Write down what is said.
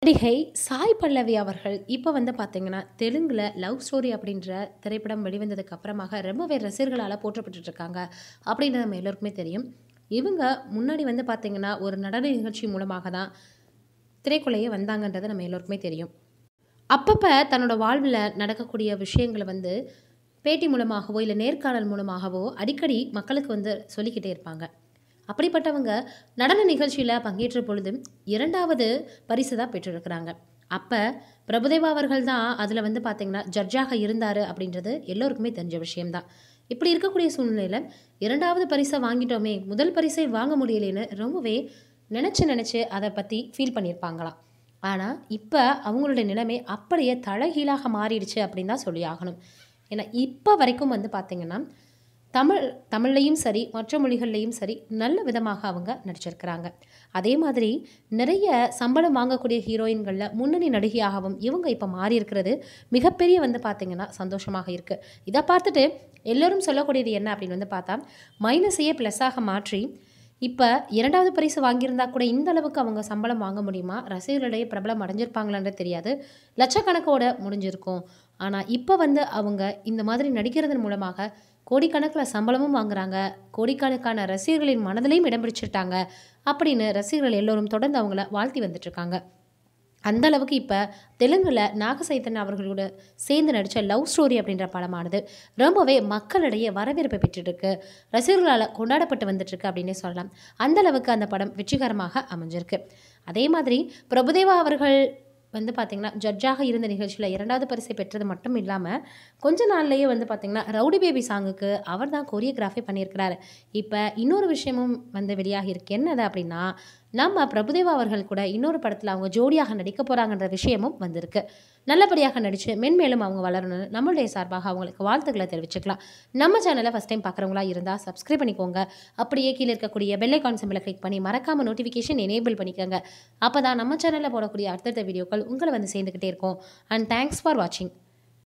நடிகை சாய் பல்லவி அவர்கள் இப்போ வந்து பார்த்தீங்கன்னா தெலுங்கில் லவ் ஸ்டோரி அப்படின்ற திரைப்படம் வெளிவந்ததுக்கு அப்புறமாக ரொம்பவே ரசிகர்களால் போற்றப்பட்டுட்டு இருக்காங்க அப்படின்றது நம்ம எல்லோருக்குமே தெரியும் இவங்க முன்னாடி வந்து பார்த்தீங்கன்னா ஒரு நடன நிகழ்ச்சி மூலமாக தான் திரைக்குள்ளேயே வந்தாங்கன்றது நம்ம எல்லோருக்குமே தெரியும் அப்பப்போ தன்னோட வாழ்வில் நடக்கக்கூடிய விஷயங்களை வந்து பேட்டி மூலமாகவோ இல்லை நேர்காணல் மூலமாகவோ அடிக்கடி மக்களுக்கு வந்து சொல்லிக்கிட்டே இருப்பாங்க அப்படிப்பட்டவங்க நடன நிகழ்ச்சியில் பங்கேற்ற பொழுது இரண்டாவது பரிசு தான் பெற்றிருக்கிறாங்க அப்போ பிரபுதேவா அவர்கள் தான் அதில் வந்து பார்த்திங்கன்னா ஜட்ஜாக இருந்தார் அப்படின்றது எல்லோருக்குமே தெரிஞ்ச விஷயம்தான் இப்படி இருக்கக்கூடிய சூழ்நிலையில் இரண்டாவது பரிசை வாங்கிட்டோமே முதல் பரிசை வாங்க முடியலேன்னு ரொம்பவே நினச்சி நினச்சி அதை பற்றி ஃபீல் பண்ணியிருப்பாங்களாம் ஆனால் இப்போ அவங்களுடைய நிலைமை அப்படியே தலைகீழாக மாறிடுச்சு அப்படின்னு தான் சொல்லி ஆகணும் ஏன்னா இப்போ வரைக்கும் வந்து பார்த்திங்கன்னா தமிழ் தமிழ்லையும் சரி மற்ற மொழிகள்லையும் சரி நல்ல விதமாக அவங்க நடிச்சிருக்கிறாங்க அதே மாதிரி நிறைய சம்பளம் வாங்கக்கூடிய ஹீரோயின்களில் முன்னணி நடிகையாகவும் இவங்க இப்போ மாறி இருக்கிறது மிகப்பெரிய வந்து பார்த்திங்கன்னா சந்தோஷமாக இருக்குது இதை பார்த்துட்டு எல்லோரும் சொல்லக்கூடியது என்ன அப்படின்னு வந்து பார்த்தா மைனஸையே ப்ளஸ்ஸாக மாற்றி இப்போ இரண்டாவது பரிசு வாங்கியிருந்தா கூட இந்த அளவுக்கு அவங்க சம்பளம் வாங்க முடியுமா ரசிகர்களிடையே பிரபலம் அடைஞ்சிருப்பாங்களான்றது தெரியாது லட்சக்கணக்கோட முடிஞ்சிருக்கும் ஆனால் இப்போ வந்து அவங்க இந்த மாதிரி நடிக்கிறதன் மூலமாக கோடிக்கணக்கில் சம்பளமும் வாங்குறாங்க கோடிக்கணக்கான ரசிகர்களின் மனதிலையும் இடம் பிடிச்சிட்டாங்க அப்படின்னு ரசிகர்கள் எல்லோரும் தொடர்ந்து அவங்கள வாழ்த்தி வந்துட்டுருக்காங்க அந்த அளவுக்கு இப்போ தெலுங்கில் நாகசைத்தன் அவர்களோட சேர்ந்து நடித்த லவ் ஸ்டோரி அப்படின்ற படமானது ரொம்பவே மக்களிடையே வரவேற்பை பெற்றுருக்கு ரசிகர்களால் கொண்டாடப்பட்டு வந்துட்டுருக்கு அப்படின்னே சொல்லலாம் அந்த அளவுக்கு அந்த படம் வெற்றிகரமாக அமைஞ்சிருக்கு அதே மாதிரி பிரபுதேவா அவர்கள் வந்து பார்த்திங்கன்னா ஜட்ஜாக இருந்த நிகழ்ச்சியில் இரண்டாவது பரிசை பெற்றது மட்டும் இல்லாமல் கொஞ்ச நாள்லேயே வந்து பார்த்திங்கன்னா ரவுடி பேபி சாங்குக்கு அவர் தான் கொரியோகிராஃபி பண்ணியிருக்கிறாரு இப்போ இன்னொரு விஷயமும் வந்து வெளியாகி இருக்கு என்னது அப்படின்னா நம்ம பிரபுதேவா அவர்கள் கூட இன்னொரு படத்தில் அவங்க ஜோடியாக நடிக்க போகிறாங்கன்ற விஷயமும் வந்திருக்கு நல்லபடியாக நடித்து மென்மேலும் அவங்க வளரணும்னு நம்மளுடைய சார்பாக அவங்களுக்கு வாழ்த்துக்களை தெரிவிச்சுக்கலாம் நம்ம சேனலை ஃபஸ்ட் டைம் பார்க்குறவங்களா இருந்தால் சப்ஸ்கிரைப் பண்ணிக்கோங்க அப்படியே கீழே இருக்கக்கூடிய பெல்லைக்கான் சிம்பிளை கிளிக் பண்ணி மறக்காமல் நோட்டிஃபிகேஷன் எனேபிள் பண்ணிக்கோங்க அப்போ தான் நம்ம சேனலில் போடக்கூடிய அடுத்தடுத்த வீடியோக்கள் உங்களை வந்து சேர்ந்துக்கிட்டே இருக்கும் அண்ட் தேங்க்ஸ் ஃபார் வாட்சிங்